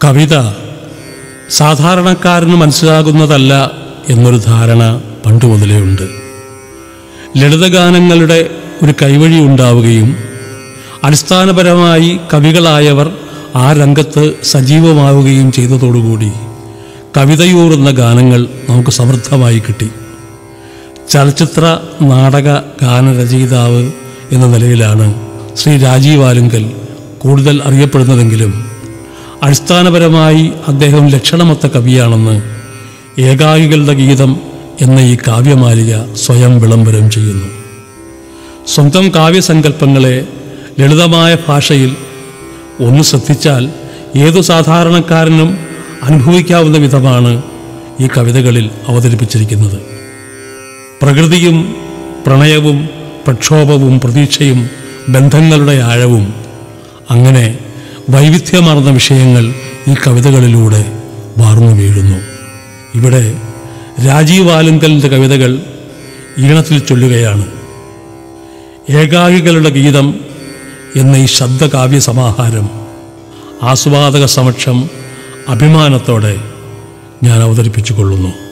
കവിത സാധാരണക്കാരന് മനസ്സിലാകുന്നതല്ല എന്നൊരു ധാരണ പണ്ട് മുതലേ ഉണ്ട് ലളിതഗാനങ്ങളുടെ ഒരു കൈവഴി ഉണ്ടാവുകയും അടിസ്ഥാനപരമായി കവികളായവർ ആ രംഗത്ത് സജീവമാവുകയും ചെയ്തതോടുകൂടി കവിതയൂറുന്ന ഗാനങ്ങൾ നമുക്ക് സമൃദ്ധമായി കിട്ടി ചലച്ചിത്ര നാടക ഗാനരചയിതാവ് എന്ന നിലയിലാണ് ശ്രീ രാജീവ് ആലുങ്കൽ കൂടുതൽ അറിയപ്പെടുന്നതെങ്കിലും അടിസ്ഥാനപരമായി അദ്ദേഹം ലക്ഷണമൊത്ത കവിയാണെന്ന് ഏകാകികളുടെ ഗീതം എന്ന ഈ കാവ്യമാലിക സ്വയം വിളംബരം ചെയ്യുന്നു സ്വന്തം കാവ്യസങ്കല്പങ്ങളെ ലളിതമായ ഭാഷയിൽ ഒന്ന് ശ്രദ്ധിച്ചാൽ ഏതു സാധാരണക്കാരനും അനുഭവിക്കാവുന്ന വിധമാണ് ഈ കവിതകളിൽ അവതരിപ്പിച്ചിരിക്കുന്നത് പ്രകൃതിയും പ്രണയവും പ്രക്ഷോഭവും പ്രതീക്ഷയും ബന്ധങ്ങളുടെ ആഴവും അങ്ങനെ വൈവിധ്യമാർന്ന വിഷയങ്ങൾ ഈ കവിതകളിലൂടെ വാർന്നു വീഴുന്നു ഇവിടെ രാജീവ് ആലുങ്കലിൻ്റെ കവിതകൾ ഈണത്തിൽ ചൊല്ലുകയാണ് ഏകാകികളുടെ ഗീതം എന്ന ഈ ശബ്ദകാവ്യ സമാഹാരം ആസ്വാദക സമക്ഷം അഭിമാനത്തോടെ ഞാൻ അവതരിപ്പിച്ചു കൊള്ളുന്നു